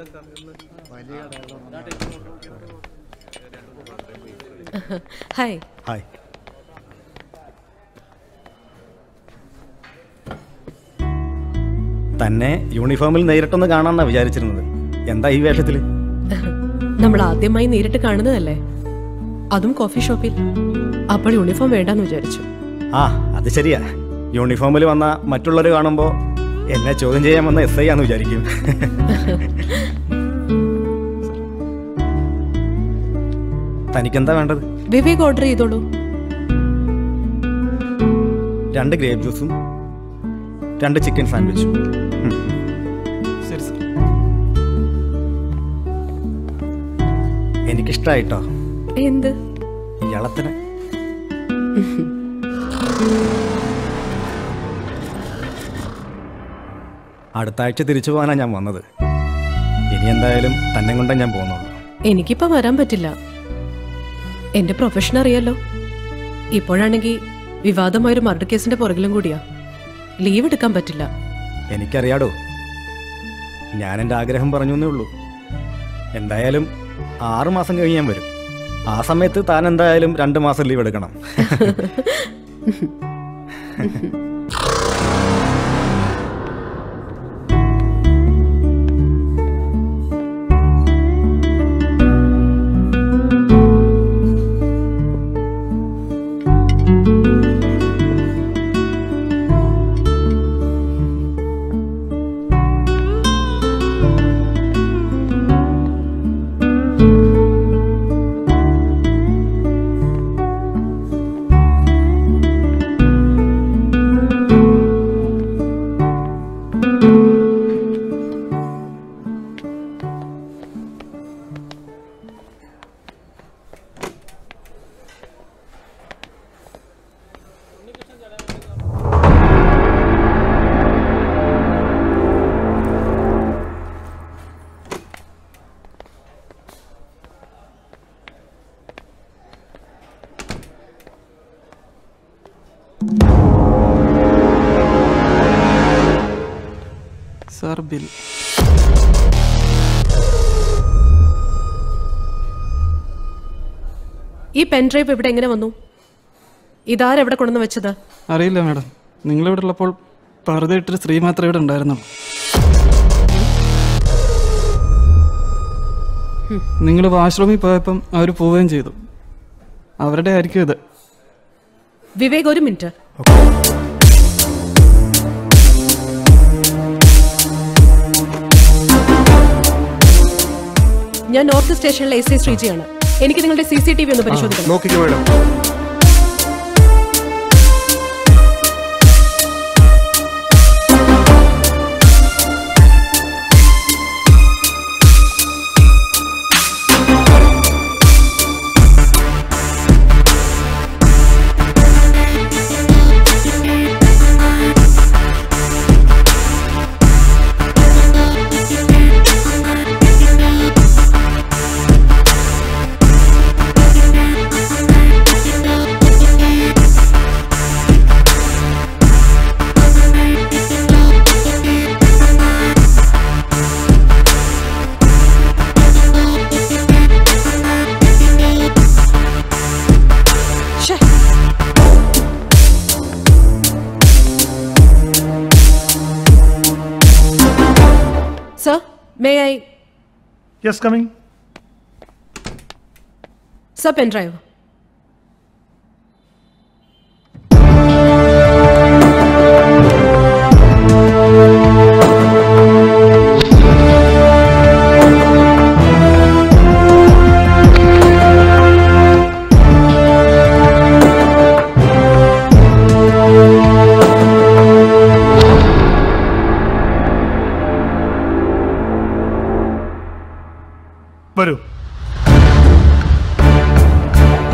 Hi hi തന്നെ യൂണിഫോമിൽ നേരിട്ടൊന്ന് കാണാന്നാ വിചാരിച്ചിരുന്നത് എന്താ ഈ വേഷത്തില് നമ്മൾ ആദ്യമായി നേരിട്ട് കാണുന്നതല്ലേ അതും കോഫി ഷോപ്പിൽ അപ്പോൾ യൂണിഫോം വേണ്ടെന്ന് വിചാരിച്ചു ആ അത് ശരിയാ യൂണിഫോമിൽ വന്ന മറ്റുള്ളവർ കാണുമ്പോൾ എന്നെ ചോദ്യം ചെയ്യാൻ വന്ന എസ് ഐ ആന്ന് വിചാരിക്കും തനിക്കെന്താ വേണ്ടത് വിവേക് ഓർഡർ ചെയ്തോളൂ രണ്ട് ഗ്രേപ്പ് ജ്യൂസും രണ്ട് ചിക്കൻ സാൻഡ്വിച്ചും ഉം. ശരി സർ എനിക്കിഷ്ടായിട്ടോ എന്ത് ഇയാളത്തിന് അടുത്ത ആഴ്ച തിരിച്ചു പോകാനാണ് ഞാൻ വന്നത് ഇനി എന്തായാലും തന്നെ കൊണ്ടേ ഞാൻ പോകുന്നുള്ളൂ എനിക്കിപ്പോ വരാൻ പറ്റില്ല എന്റെ പ്രൊഫഷൻ അറിയാലോ ഇപ്പോഴാണെങ്കിൽ വിവാദമായ ഒരു മർഡർ കേസിന്റെ പുറകിലും കൂടിയാ ലീവ് എടുക്കാൻ പറ്റില്ല എനിക്കറിയാടോ ഞാൻ എൻ്റെ ആഗ്രഹം പറഞ്ഞു എന്നേ ഉള്ളൂ എന്തായാലും ആറ് മാസം കഴിഞ്ഞ് ഞാൻ വരും ആ സമയത്ത് താൻ എന്തായാലും രണ്ട് മാസം ലീവ് എടുക്കണം സാർ ബിൽ ഈ പെൻഡ്രൈവ് ഇവിടെ എങ്ങനെ വന്നു ഇതാരെവിടെ കൊണ്ടുവന്ന് വെച്ചത് അറിയില്ല മാഡം നിങ്ങളിവിടെ ഉള്ളപ്പോൾ പറുത ഇട്ടൊരു സ്ത്രീ മാത്രമേ ഇവിടെ ഉണ്ടായിരുന്നുള്ളൂ നിങ്ങൾ വാഷ്റൂമിൽ പോയപ്പം അവർ പോവുകയും ചെയ്തു അവരുടെ ആയിരിക്കും ഇത് വിവേക് ഒരു മിനിറ്റ് ഞാൻ നോർത്ത് സ്റ്റേഷനിലെ എസ് ഐ ശ്രീജിയാണ് എനിക്ക് നിങ്ങളുടെ സി സി ടി വി ഒന്ന് പരിശോധിക്കണം നോക്കിക്കോ മേഡം ശ്ശേ. Sir may I yes coming sir pen drive വരൂ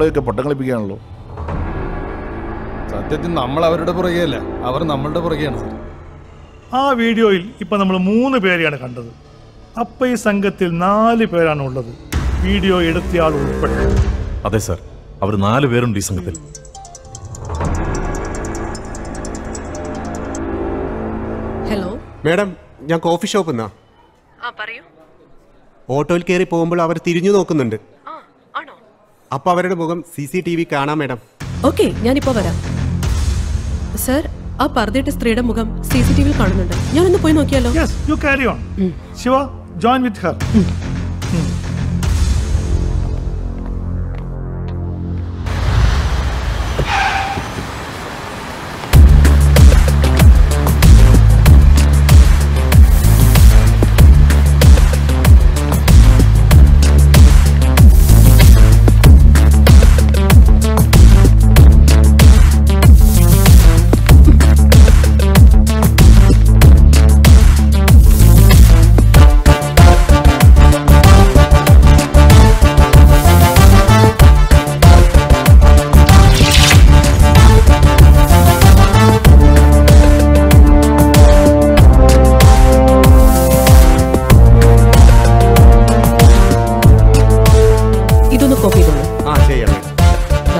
നമ്മളെയൊക്കെ പട്ടം കളിപ്പിക്കുകയാണല്ലോ സത്യത്തിൽ നമ്മൾ അവരുടെ പുറകെയല്ല അവർ നമ്മളുടെ പുറകെയാണ് സാർ ആ വീഡിയോയിൽ ഇപ്പൊ നമ്മൾ മൂന്ന് പേരെയാണ് കണ്ടത് അപ്പൊ ഈ സംഘത്തിൽ നാല് പേരാണ് ഉള്ളത് വീഡിയോ എടുത്തയാൾ ഉൾപ്പെടെ അതെ സാർ അവർ നാല് പേരുണ്ട് ഈ സംഘത്തിൽ ഹലോ മേഡം ഞാൻ കോഫി ഷോപ്പിൽ നിന്നാ ആ പറയൂ ഓട്ടോയിൽ കയറി പോകുമ്പോൾ അവർ തിരിഞ്ഞു നോക്കുന്നുണ്ട് ആ ആണോ അപ്പോൾ അവരുടെ മുഖം സി സി ടി വി കാണാം മേഡം ഓക്കെ ഞാനിപ്പോ വരാം സർ ആ പർദ്ദയിട്ട സ്ത്രീയുടെ മുഖം സി സി ടി വിയിൽ കാണുന്നുണ്ട് ഞാനൊന്ന് പോയി നോക്കിയാലോ yes you carry on Shiva join with her ഇതൊന്ന് കോപ്പി ചെയ്തോളൂ ആ ചെയ്യണം ദാ.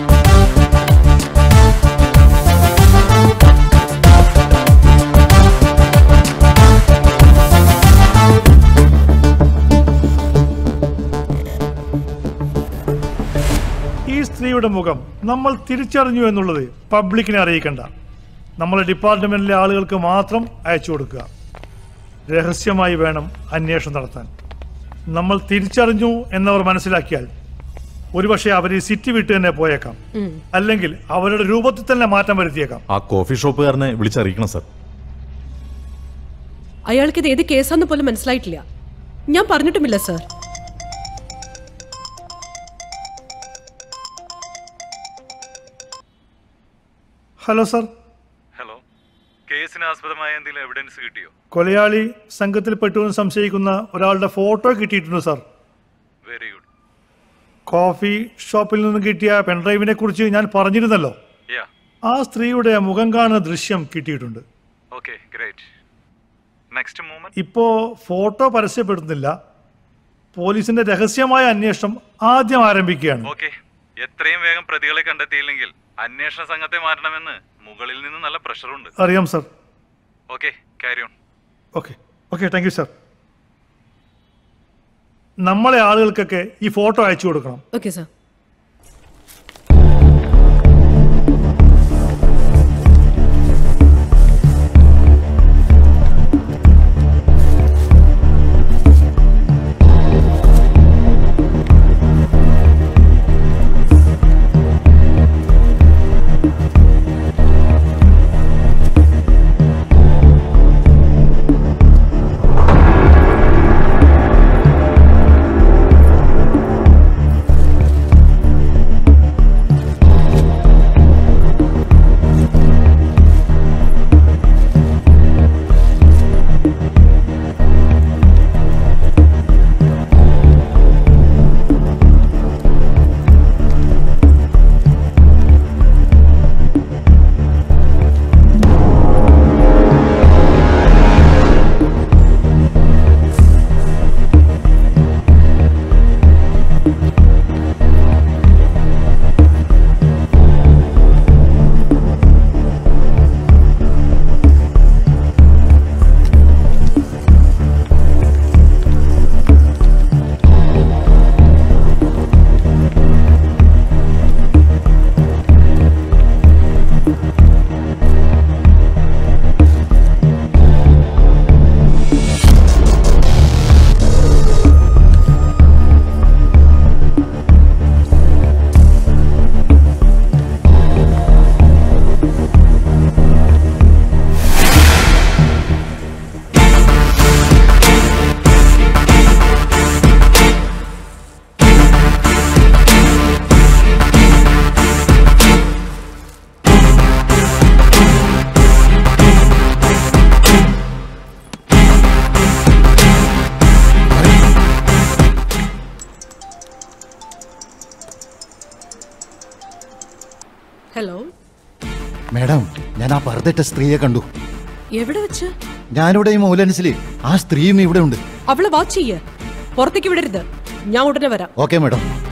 ഈ സ്ത്രീയുടെ മുഖം നമ്മൾ തിരിച്ചറിഞ്ഞു എന്നുള്ളത് പബ്ലിക്കിനെ അറിയിക്കണ്ട നമ്മളെ ഡിപ്പാർട്ട്മെന്റിലെ ആളുകൾക്ക് മാത്രം അയച്ചു കൊടുക്കുക രഹസ്യമായി വേണം അന്വേഷണം നടത്താൻ നമ്മൾ തിരിച്ചറിഞ്ഞു എന്നവർ മനസ്സിലാക്കിയാൽ ഒരുപക്ഷെ അവർ ഈ സിറ്റി വിട്ട് തന്നെ പോയേക്കാം അല്ലെങ്കിൽ അവരുടെ രൂപത്തിൽ തന്നെ മാറ്റം വരുത്തിയേക്കാം ആ കോഫി ഷോപ്പുകാരനെ വിളിച്ചറിയിക്കണം സാർ അയാൾക്ക് ഇത് ഏത് കേസാന്ന് പോലും മനസ്സിലായിട്ടില്ല ഞാൻ പറഞ്ഞിട്ടുമില്ല സർ ഹലോ സർ ഹലോ കേസിന് ആസ്പദമായ എന്തെങ്കിലും എവിഡൻസ് കിട്ടിയോ കൊലയാളി സംഘത്തിൽ പെട്ടുവെന്ന് സംശയിക്കുന്ന ഒരാളുടെ ഫോട്ടോ കിട്ടിയിട്ടുണ്ട് സർ വെരി ഗുഡ് കോഫി ഷോപ്പിൽ നിന്ന് കിട്ടിയ പെൺഡ്രൈവിനെ കുറിച്ച് ഞാൻ പറഞ്ഞിരുന്നല്ലോ യാ ആ സ്ത്രീയുടെ മുഖം കാണുന്ന ദൃശ്യം കിട്ടിയിട്ടുണ്ട് ഓക്കെ ഗ്രേറ്റ് നെക്സ്റ്റ് മൂമെന്റ് ഇപ്പോ ഫോട്ടോ പരസ്യപ്പെടുത്തുന്നില്ല പോലീസിന്റെ രഹസ്യമായ അന്വേഷണം ആദ്യം ആരംഭിക്കുകയാണ് ഓക്കെ എത്രയും വേഗം പ്രതികളെ കണ്ടെത്തിയില്ലെങ്കിൽ അന്വേഷണ സംഘത്തെ മാറ്റണമെന്ന് മുകളിൽ നിന്ന് നല്ല പ്രഷറുണ്ട് അറിയാം sir okay carry on okay okay thank you sir നമ്മളെ ആളുകൾക്കൊക്കെ ഈ ഫോട്ടോ അയച്ചു കൊടുക്കണം ഓക്കെ സർ ഹലോ മാഡം ഞാൻ ആ പർദ്ദറ്റ സ്ത്രീയെ കണ്ടു എവിടെ വെച്ച് ഞാനിവിടെ ഈ മൂലൻസില് ആ സ്ത്രീയും ഇവിടെ ഉണ്ട് അവളെ വാച്ച് ചെയ്യ പുറത്തേക്ക് വിടരുത് ഞാൻ ഉടനെ വരാം ഓക്കെ മാഡം